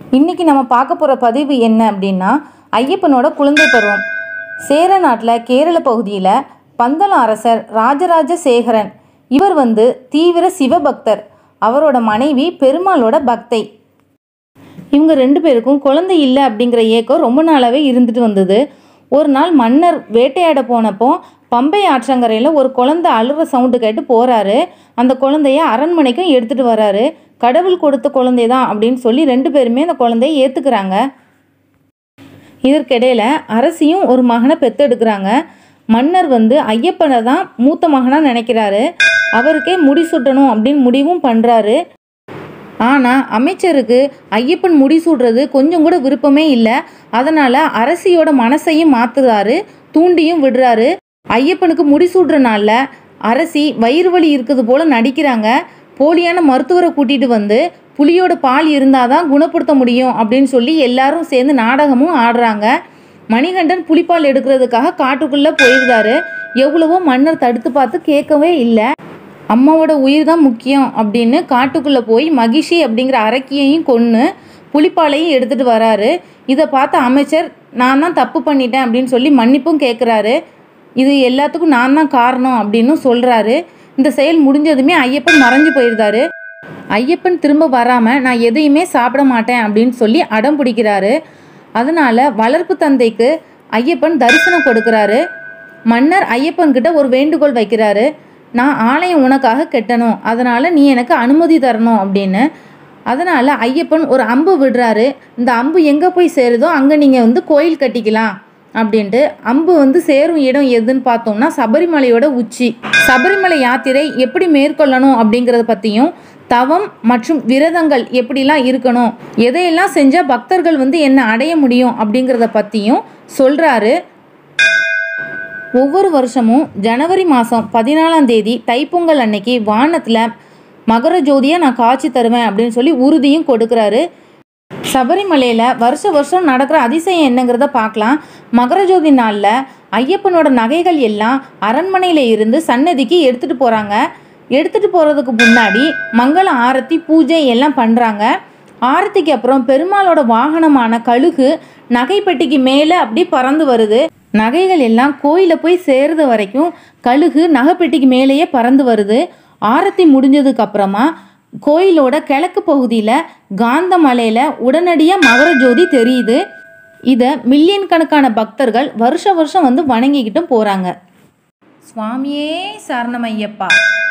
இன்னைக்கு நம்ம பார்க்க போகிற பதிவு என்ன அப்படின்னா ஐயப்பனோட குழந்தை பருவம் சேர நாட்டில் கேரள பகுதியில் பந்தளம் அரசர் ராஜராஜ சேகரன் இவர் வந்து தீவிர சிவபக்தர் அவரோட மனைவி பெருமாளோட பக்தை இவங்க ரெண்டு பேருக்கும் குழந்தை இல்லை அப்படிங்கிற ஏக்கம் ரொம்ப நாளாகவே இருந்துட்டு வந்தது ஒரு நாள் மன்னர் வேட்டையாட போனப்போ பம்பை ஆற்றங்கரையில் ஒரு குழந்தை அழுற சவுண்டு கேட்டு போகிறாரு அந்த குழந்தைய அரண்மனைக்கும் எடுத்துகிட்டு வராரு கடவுள் கொடுத்த குழந்தை தான் அப்படின்னு சொல்லி ரெண்டு பேருமே அந்த குழந்தைய ஏற்றுக்கிறாங்க இதற்கிடையில் அரசியும் ஒரு மகனை பெத்தெடுக்கிறாங்க மன்னர் வந்து ஐயப்பனை தான் மூத்த மகனாக நினைக்கிறாரு அவருக்கே முடி சுட்டணும் அப்படின்னு முடிவும் பண்ணுறாரு ஆனால் அமைச்சருக்கு ஐயப்பன் முடி சூடுறது கொஞ்சம் கூட விருப்பமே இல்லை அதனால் அரசியோட மனசையும் மாற்றுறாரு தூண்டியும் விடுறாரு ஐயப்பனுக்கு முடி சூடுற நாளில் அரசி வயிறு வலி இருக்குது போல நடிக்கிறாங்க போலியான மருத்துவரை கூட்டிகிட்டு வந்து புலியோட பால் இருந்தால் தான் குணப்படுத்த முடியும் அப்படின்னு சொல்லி எல்லாரும் சேர்ந்து நாடகமும் ஆடுறாங்க மணிகண்டன் புலிப்பால் எடுக்கிறதுக்காக காட்டுக்குள்ளே போயிருந்தாரு எவ்வளவோ மன்னர் தடுத்து பார்த்து கேட்கவே இல்லை அம்மாவோட உயிர் தான் முக்கியம் அப்படின்னு காட்டுக்குள்ளே போய் மகிஷி அப்படிங்கிற அரக்கியையும் கொன்று புலிப்பாலையும் எடுத்துகிட்டு வராரு இதை பார்த்த அமைச்சர் நான் தான் தப்பு பண்ணிட்டேன் அப்படின்னு சொல்லி மன்னிப்பும் கேட்குறாரு இது எல்லாத்துக்கும் நான் தான் காரணம் அப்படின்னு சொல்கிறாரு இந்த செயல் முடிஞ்சதுமே ஐயப்பன் மறைஞ்சு போயிருந்தாரு ஐயப்பன் திரும்ப வராமல் நான் எதையுமே சாப்பிட மாட்டேன் அப்படின்னு சொல்லி அடம் பிடிக்கிறாரு அதனால வளர்ப்பு தந்தைக்கு ஐயப்பன் தரிசனம் கொடுக்குறாரு மன்னர் ஐயப்பன் கிட்ட ஒரு வேண்டுகோள் வைக்கிறாரு நான் ஆலயம் உனக்காக கெட்டணும் அதனால் நீ எனக்கு அனுமதி தரணும் அப்படின்னு அதனால் ஐயப்பன் ஒரு அம்பு விடுறாரு இந்த அம்பு எங்கே போய் சேருதோ அங்கே நீங்கள் வந்து கோயில் கட்டிக்கலாம் அப்படின்ட்டு அம்பு வந்து சேரும் இடம் எதுன்னு பார்த்தோம்னா சபரிமலையோட உச்சி சபரிமலை யாத்திரை எப்படி மேற்கொள்ளணும் அப்படிங்கிறத பற்றியும் தவம் மற்றும் விரதங்கள் எப்படிலாம் இருக்கணும் எதையெல்லாம் செஞ்சால் பக்தர்கள் வந்து என்ன அடைய முடியும் அப்படிங்கிறத பற்றியும் சொல்கிறாரு ஒவ்வொரு வருஷமும் ஜனவரி மாதம் பதினாலாம் தேதி தைப்பொங்கல் அன்னைக்கு வானத்தில் மகர ஜோதியாக நான் காட்சி தருவேன் அப்படின்னு சொல்லி உறுதியும் கொடுக்குறாரு சபரிமலையில் வருஷ வருஷம் நடக்கிற அதிசயம் என்னங்கிறத பார்க்கலாம் மகர ஜோதி நாளில் ஐயப்பனோட நகைகள் எல்லாம் அரண்மனையில் இருந்து சன்னதிக்கு எடுத்துகிட்டு போகிறாங்க எடுத்துகிட்டு போகிறதுக்கு முன்னாடி மங்கள ஆரத்தி பூஜை எல்லாம் பண்ணுறாங்க ஆரத்திக்கு அப்புறம் பெருமாளோட வாகனமான கழுகு நகைப்பெட்டிக்கு மேலே அப்படி பறந்து வருது நகைகள் எல்லாம் கோயிலில் போய் சேருது வரைக்கும் கழுகு நகைப்பெட்டிக்கு மேலேயே பறந்து வருது ஆரத்தி முடிஞ்சதுக்கு அப்புறமா கோயிலோட கிழக்கு பகுதியில் காந்த மலையில் உடனடியாக மகர ஜோதி தெரியுது இதை மில்லியன் கணக்கான பக்தர்கள் வருஷ வருஷம் வந்து வணங்கிக்கிட்டும் போகிறாங்க சுவாமியே சரணமையப்பா